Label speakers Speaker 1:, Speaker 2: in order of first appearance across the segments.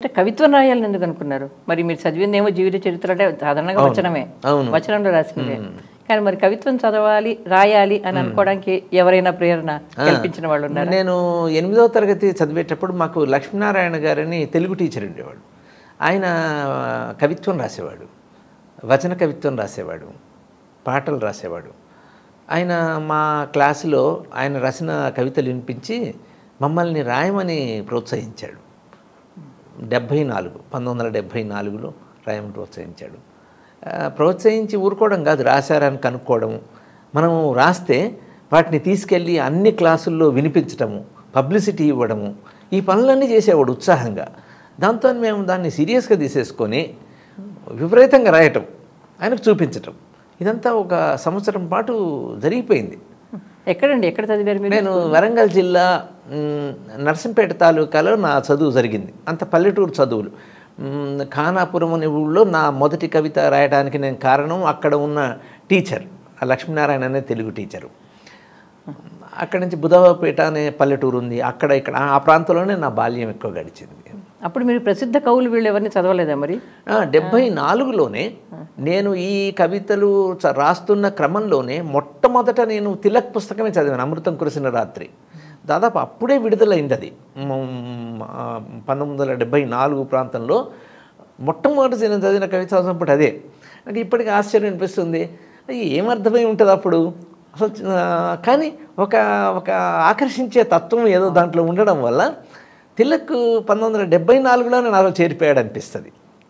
Speaker 1: అంటే కవిత్వం రాయాలని ఎందుకు అనుకున్నారు మరి మీరు చదివిందేమో జీవిత చరిత్ర అంటే సాధారణంగా వచనమే
Speaker 2: అవును.
Speaker 1: వచనంలో రాసిందే కానీ మరి కవిత్వం చదవాలి రాయాలి అని అనుకోవడానికి ఎవరైనా ప్రేరణ కల్పించిన వాళ్ళు ఉన్నారు
Speaker 2: నేను ఎనిమిదవ తరగతి చదివేటప్పుడు మాకు లక్ష్మీనారాయణ గారని తెలుగు టీచర్ ఉండేవాడు ఆయన కవిత్వం రాసేవాడు వచన కవిత్వం రాసేవాడు పాటలు రాసేవాడు ఆయన మా క్లాసులో ఆయన రాసిన కవితలు వినిపించి మమ్మల్ని రాయమని ప్రోత్సహించాడు డెబ్భై నాలుగు పంతొమ్మిది వందల డెబ్భై నాలుగులో రాయమని ప్రోత్సహించాడు ఆ, ప్రోత్సహించి ఊరుకోవడం కాదు రాశారని కనుక్కోవడం మనము రాస్తే వాటిని తీసుకెళ్ళి అన్ని క్లాసుల్లో వినిపించటము పబ్లిసిటీ ఇవ్వడము ఈ పనులన్నీ చేసేవాడు ఉత్సాహంగా దాంతో మేము దాన్ని సీరియస్గా తీసేసుకొని విపరీతంగా రాయటం ఆయనకు చూపించటం ఇదంతా ఒక సంవత్సరం పాటు జరిగిపోయింది
Speaker 1: ఎక్కడండి ఎక్కడ చదివారు మీరు
Speaker 2: నేను వరంగల్ జిల్లా మ్, నర్సంపేట తాలూకాలో నా చదువు జరిగింది అంత పల్లెటూరు చదువులు మ్, ఖానాపురం అనే ఊళ్ళో నా మొదటి కవిత రాయడానికి నేను కారణం అక్కడ ఉన్న టీచర్ ఆ లక్ష్మీనారాయణ అనే తెలుగు టీచరు అక్కడి నుంచి బుధవాపేట అనే పల్లెటూరు ఉంది అక్కడ ఇక్కడ ఆ ప్రాంతంలోనే నా బాల్యం ఎక్కువ గడిచింది
Speaker 1: అప్పుడు మీరు ప్రసిద్ధ కవులు వీళ్ళు ఎవరిని చదవలేదా మరి
Speaker 2: ఆ, డెబ్భై నాలుగులోనే నేను ఈ కవితలు చ- రాస్తున్న క్రమంలోనే మొట్టమొదట నేను తిలక్ పుస్తకమే చదివాను అమృతం కురిసిన రాత్రి దాదాపు అప్పుడే విడుదలైంది అది మ్, ఆ, పంతొమ్మిది వందల డెబ్భై నాలుగు ప్రాంతంలో మొట్టమొదటి నేను చదివిన కవిత అప్పుడు అదే నాకు ఇప్పటికీ ఆశ్చర్యం అనిపిస్తుంది అది ఏమర్థమై ఉంటుంది అప్పుడు అసలు ఆ, కానీ ఒక ఒక ఆకర్షించే తత్వం ఏదో దాంట్లో ఉండడం వల్ల తిలక్ పంతొమ్మిది వందల డెబ్బై నాలుగులోనే నాలో చేరిపోయాడు అనిపిస్తుంది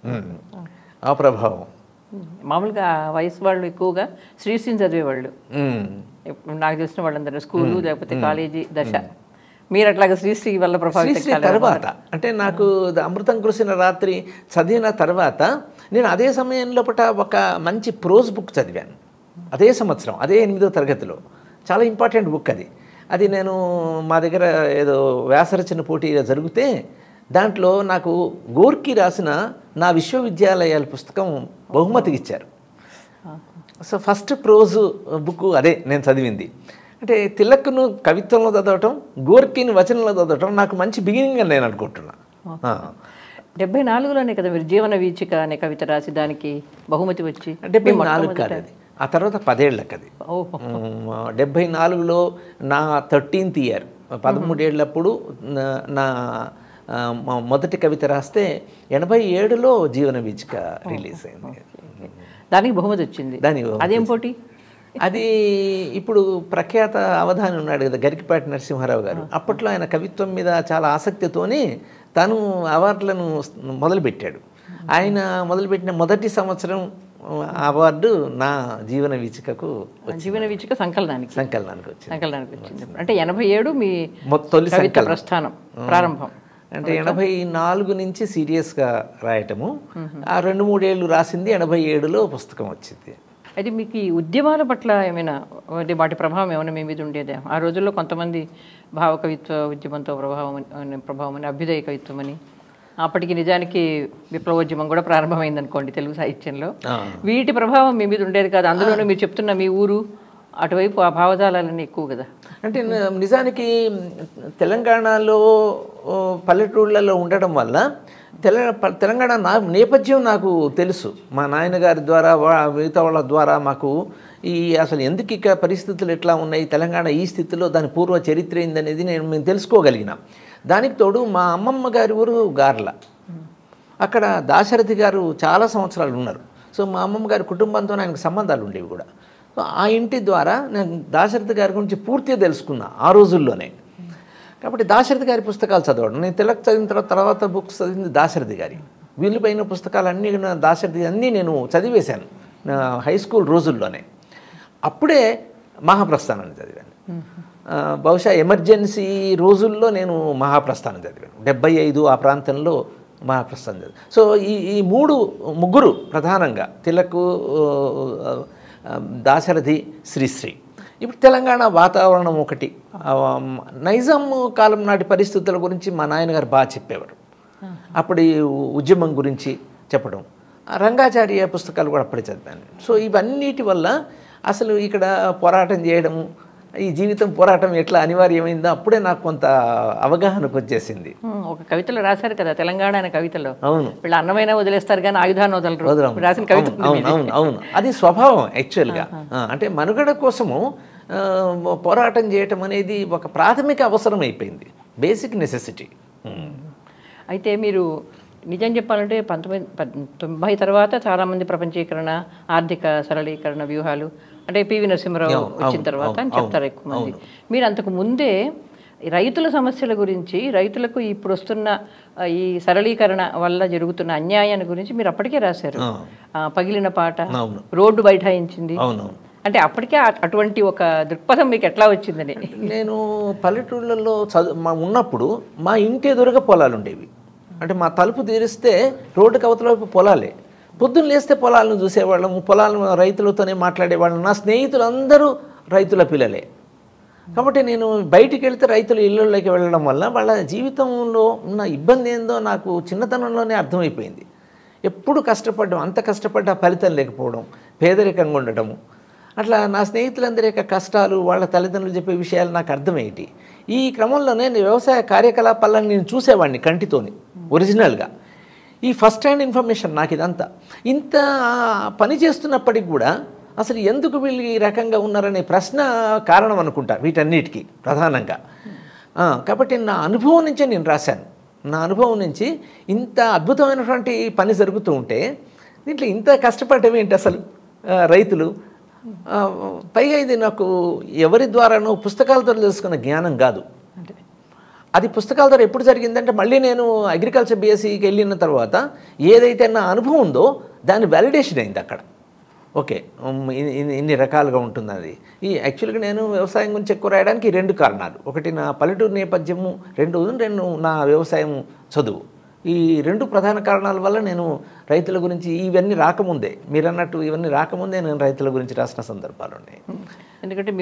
Speaker 2: ఆ ప్రభావం
Speaker 1: మామూలుగా ఆ వయసు వాళ్ళు ఎక్కువగా శ్రీశ్రీని చదివేవాళ్ళు
Speaker 2: మ్మ్.
Speaker 1: ఎప్పుడు నాకు తెలిసిన వాళ్ళందరూ స్కూలు లేకపోతే కాలేజీ దశ మీరు అట్లాగా శ్రీశ్రీ వల్ల ప్రభావితం
Speaker 2: శ్రీశ్రీ తర్వాత అంటే నాకు ద- అమృతం కురిసిన రాత్రి చదివిన తర్వాత నేను అదే సమయంలో పట ఒక మంచి ప్రోజ్ బుక్ చదివాను అదే సంవత్సరం అదే ఎనిమిదో తరగతిలో చాలా ఇంపార్టెంట్ బుక్ అది అది నేను మా దగ్గర ఏదో వ్యాసరచన పోటీ జరిగితే దాంట్లో నాకు గోర్కి రాసిన నా విశ్వవిద్యాలయాల పుస్తకం బహుమతికి ఇచ్చారు సో ఫస్ట్ ప్రోజ్ బుక్ అదే నేను చదివింది అంటే తిలక్ను కవిత్వంలో చదవటం గోర్కిని వచనంలో చదవటం నాకు మంచి బిగినింగ్ అని నేను అనుకుంటున్నా ఆ.
Speaker 1: డెబ్బై నాలుగులోనే కదా మీరు జీవన వీచిక అనే కవిత రాసి దానికి బహుమతి వచ్చి
Speaker 2: డెబ్బై నాలుగు కాదు అది ఆ తర్వాత పదేళ్ళకి అది
Speaker 1: ఓహో
Speaker 2: ఉమ్, డెబ్బై నాలుగులో నా థర్టీన్త్ ఇయర్ పదమూడేళ్ళప్పుడు నా- నా ఆ, మొ- మొదటి కవిత రాస్తే ఎనభై ఏడులో జీవన వీచిక రిలీజ్ అయింది
Speaker 1: దానికి బహుమతి వచ్చింది
Speaker 2: దాని
Speaker 1: అదేం పోటీ
Speaker 2: అది ఇప్పుడు ప్రఖ్యాత అవధాని ఉన్నాడు కదా గరికిపాటి నరసింహారావు గారు అప్పట్లో ఆయన కవిత్వం మీద చాలా ఆసక్తితోనే తను అవార్డులను మొదలుపెట్టాడు ఆయన మొదలుపెట్టిన మొదటి సంవత్సరం అవార్డు నా జీవన వీచికకు
Speaker 1: జీవన వీచిక సంకలనానికి
Speaker 2: సంకలనానికి వచ్చింది
Speaker 1: సంకలనానికి వచ్చింది అంటే ఎనభై ఏడు మీ
Speaker 2: మొ- తొలి
Speaker 1: కవిత
Speaker 2: సంకలనం
Speaker 1: ప్రస్థానం ప్రారంభం
Speaker 2: అంటే ఎనభై నాలుగు నుంచి సీరియస్గా రాయటము ఆ రెండు మూడేళ్ళు రాసింది ఎనభై ఏడులో పుస్తకం వచ్చింది
Speaker 1: అయితే మీకు ఈ ఉద్యమాల పట్ల ఏమైనా అంటే వాటి ప్రభావం ఏమైనా మీ మీద ఉండేదా ఆ రోజుల్లో కొంతమంది భావ కవిత్వ ఉద్యమంతో ప్రభావం అని- ప్రభావం అని అభ్యుదయ కవిత్వం అని అప్పటికి నిజానికి విప్లవోద్యమం కూడా ప్రారంభమైంది అనుకోండి తెలుగు సాహిత్యంలో వీటి ప్రభావం మీ మీద ఉండేది కాదు అందులోనూ మీరు చెప్తున్న మీ ఊరు అటువైపు ఆ భావజాలాలన్నీ ఎక్కువ కదా
Speaker 2: అంటే న- నిజానికి తెలంగాణలో ఓ, పల్లెటూళ్ళలో ఉండడం వల్ల తెల ప- తెలంగాణ నా నేపథ్యం నాకు తెలుసు మా నాయనగారి ద్వారా వా- మిగతా వాళ్ళ ద్వారా మాకు ఈ అసలు ఎందుకు ఇక పరిస్థితులు ఎట్లా ఉన్నాయి తెలంగాణ ఈ స్థితిలో దాని పూర్వ చరిత్ర ఏందనేది నేను మేము తెలుసుకోగలిగినాం దానికి తోడు మా అమ్మమ్మ గారి ఊరు గార్ల అక్కడ దాశరథి గారు చాలా సంవత్సరాలు ఉన్నారు సో మా అమ్మమ్మ గారి కుటుంబంతో ఆయనకు సంబంధాలు ఉండేవి కూడా సో ఆ ఇంటి ద్వారా నేను దాశరథి గారి గురించి పూర్తిగా తెలుసుకున్నా ఆ రోజుల్లోనే కాబట్టి దాశరథి గారి పుస్తకాలు చదవడం నేను తిలక్ చదివిన తర్వాత తర్వాత బుక్స్ చదివింది దాశరథి గారి వీళ్ళపైన పుస్తకాలు అన్నీ నా దాశరథి అన్నీ నేను చదివేశాను నా హై స్కూల్ రోజుల్లోనే అప్పుడే మహాప్రస్థానాన్ని చదివాను ఆ, బహుశా ఎమర్జెన్సీ రోజుల్లో నేను మహాప్రస్థానం చదివాను డెబ్బై ఐదు ఆ ప్రాంతంలో మహాప్రస్థానం చదివాను సో ఈ ఈ మూడు ముగ్గురు ప్రధానంగా తిలకు ఆ, ఆ, దాశరథి శ్రీశ్రీ ఇప్పుడు తెలంగాణ వాతావరణం ఒకటి ఆ, నైజాం కాలం నాటి పరిస్థితుల గురించి మా నాయనగారు బాగా చెప్పేవారు అప్పటి ఉద్యమం గురించి చెప్పడం ఆ రంగాచార్య పుస్తకాలు కూడా అప్పుడే చదివాను సో ఇవన్నిటి వల్ల అసలు ఇక్కడ పోరాటం చేయడము ఈ జీవితం పోరాటం ఎట్లా అనివార్యమైందో అప్పుడే నాకు కొంత అవగాహనకు వచ్చేసింది
Speaker 1: ఉమ్, ఒక కవితలో రాశారు కదా తెలంగాణ అనే కవితలో
Speaker 2: అవును
Speaker 1: వీళ్ళు అన్నమైనా వదిలేస్తారు కానీ ఆయుధాన్ని వదలరు
Speaker 2: వదలం.
Speaker 1: మీరు రాసిన కవిత
Speaker 2: అవును, అవును అవును అవును అది స్వభావం యాక్చువల్గా ఆ, అంటే మనుగడ కోసము ఆ, పోరాటం చేయటం అనేది ఒక ప్రాథమిక అవసరం అయిపోయింది బేసిక్ నెసెసిటీ
Speaker 1: అయితే మీరు నిజం చెప్పాలంటే పంతొమ్మిది పద్- తొంభై తర్వాత చాలామంది ప్రపంచీకరణ ఆర్థిక సరళీకరణ వ్యూహాలు అంటే పివి నరసింహరావు వచ్చిన తర్వాత అని చెప్తారు ఎక్కువ మంది మీరు అంతకు ముందే ఈ రైతుల సమస్యల గురించి రైతులకు ఇప్పుడు వస్తున్న ఆ, ఈ సరళీకరణ వల్ల జరుగుతున్న అన్యాయాన్ని గురించి మీరు అప్పటికే రాశారు ఆ, పగిలిన పాట
Speaker 2: అవును.
Speaker 1: రోడ్డు బైఠాయించింది
Speaker 2: అవునవును
Speaker 1: అంటే అప్పటికే అ- అటువంటి ఒక దృక్పథం మీకు ఎట్లా వచ్చిందని
Speaker 2: నేను పల్లెటూళ్ళల్లో చదువు మా ఉన్నప్పుడు మా ఇంటి ఎదురుగా పొలాలు ఉండేవి అంటే మా తలుపు తీరిస్తే రోడ్డు కవతల వైపు పొలాలే పొద్దున్న లేస్తే పొలాలను చూసేవాళ్ళము పొలాలను రైతులతోనే మాట్లాడేవాళ్ళం నా స్నేహితులందరూ రైతుల పిల్లలే కాబట్టి నేను బయటికి వెళ్తే రైతుల ఇళ్ళలోకి వెళ్ళడం వల్ల వాళ్ళ జీవితంలో ఉన్న ఇబ్బంది ఏందో నాకు చిన్నతనంలోనే అర్థమైపోయింది ఎప్పుడు కష్టపడడం అంత కష్టపడ్డ ఫలితం లేకపోవడం పేదరికంగా ఉండటము అట్లా నా స్నేహితులందరి యొక్క కష్టాలు వాళ్ళ తల్లిదండ్రులు చెప్పే విషయాలు నాకు అర్థమయ్యేటి ఈ క్రమంలోనే నేను వ్యవసాయ కార్యకలాపాలను నేను చూసేవాడిని కంటితోని ఒరిజినల్గా ఈ ఫస్ట్ హ్యాండ్ ఇన్ఫర్మేషన్ నాకు ఇదంతా ఇంత పని చేస్తున్నప్పటికి కూడా అసలు ఎందుకు వీళ్ళు ఈ రకంగా ఉన్నారనే ప్రశ్న కారణం అనుకుంటా వీటన్నిటికీ ప్రధానంగా ఆ, కాబట్టి నా అనుభవం నుంచే నేను రాశాను నా అనుభవం నుంచి ఇంత అద్భుతమైనటువంటి పని జరుగుతూ ఉంటే దీంట్లో ఇంత కష్టపడటం ఏంటి అసలు ఆ, రైతులు ఆ, పైగా ఇది నాకు ఎవరి ద్వారానో పుస్తకాల ద్వారా తెలుసుకున్న జ్ఞానం కాదు
Speaker 1: అంటే
Speaker 2: అది పుస్తకాల ద్వారా ఎప్పుడు జరిగిందంటే మళ్ళీ నేను అగ్రికల్చర్ బీఎస్సీకి వెళ్ళిన తర్వాత ఏదైతే నా అనుభవం ఉందో దాని వ్యాలిడేషన్ అయింది అక్కడ ఓకే ఉమ్, ఇ- ఇ- ఇన్ని రకాలుగా ఉంటుంది అది ఈ యాక్చువల్గా నేను వ్యవసాయం గురించి ఎక్కువ రాయడానికి ఈ రెండు కారణాలు ఒకటి నా పల్లెటూరు నేపథ్యము రెండు రెండు నా వ్యవసాయం చదువు ఈ రెండు ప్రధాన కారణాల వల్ల నేను రైతుల గురించి ఇవన్నీ రాకముందే మీరు అన్నట్టు ఇవన్నీ రాకముందే నేను రైతుల గురించి రాసిన సందర్భాలు ఉన్నాయి
Speaker 1: ఎందుకంటే